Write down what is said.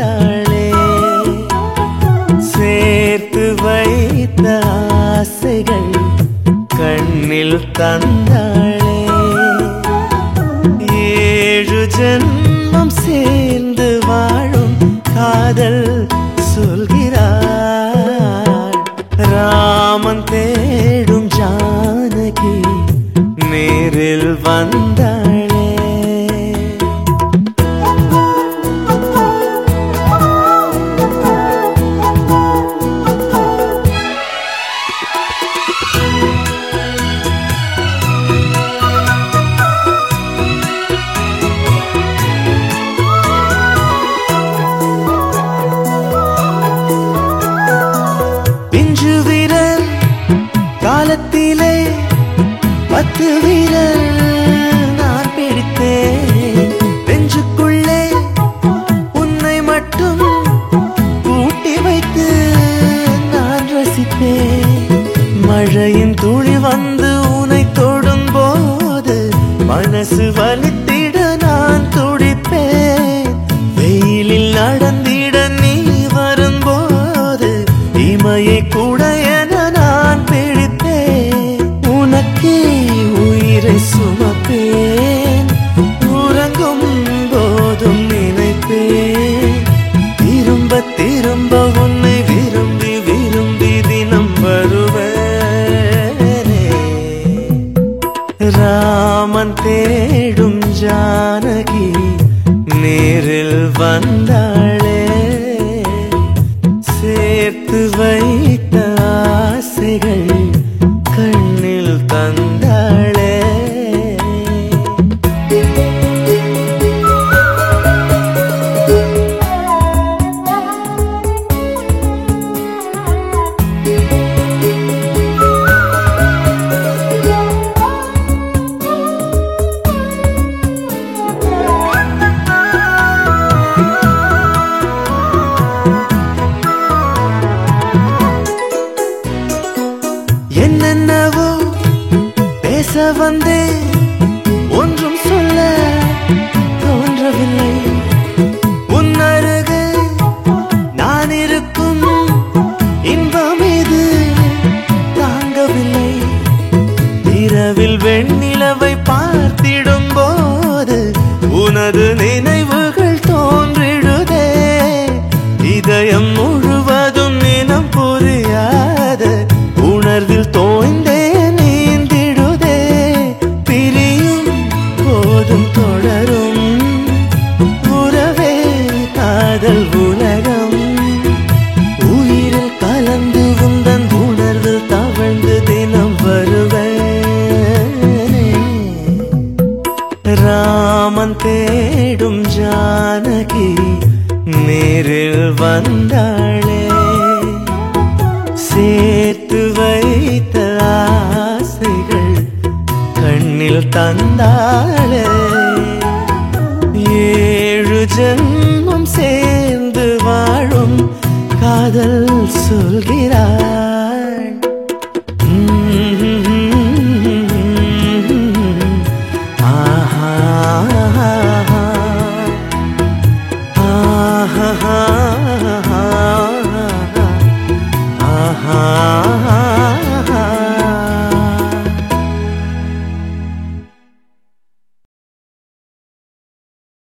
வந்தாளே சேர்த்து வைத்த ஆசைகள் கண்ணில் தந்தாளே ஏழு ஜென்மம் சேர்ந்து வாழும் காதல் சொல்கிறாள் ராமன் தேடும் ஜானகி நேரில் வந்தாளே பிஞ்சு வீரர் காலத்திலே பத்து வீரர் நான் பிடித்தேன் நெஞ்சுக்குள்ளே உன்னை மட்டும் பூட்டி வைத்து நான் ரசித்தேன் மழையின் துளி வந்து உனை தொடும் போது மனசு வலித்திட நான் துடிப்பேன் வெயிலில் நடந்திட நீ வரும்போது இமையை கூட என நான் பிடித்தேன் உனக்கே உயிரை சுமப்பேன் உறங்கும் போதும் நினைப்பேன் திரும்ப திரும்ப உன்னை விரும்பி விரும்பி தினம் வருவேனே ராமன் தேடும் ஜானகி நேரில் வந்தாளே சேர்த்து வைத்த ஆசைகள் கண்ணில் தந்தாளே என்னென்னவோ பேச வந்தேன் ஒன்றும் சொல்ல தோன்றவில்லை உன்னருகு நான் இருக்கும் இன்பம் இது தாங்கவில்லை இரவில் வெண்ணிலவை பார்த்திடும் போது உனது நினைவுகள் தோன்றிடுதே இதயம் முழுவதும் நினம் புரியாத உணர்வில் தோய்ந்தே நீந்திடுதே பிரியும் போதும் தொடரும் உறவே காதல் உலகம் உயிரில் கலந்து உந்தன் உணர்வில் தவழ்ந்து தினம் வருவேனே ராமன் தேடும் ஜானகி நேரில் வந்தாளே சேர்த்து வைத்த ஆசைகள் கண்ணில் தந்தாளே ஏழு ஜென்மம் சேர்ந்து வாழும் காதல் சொல்கிறார்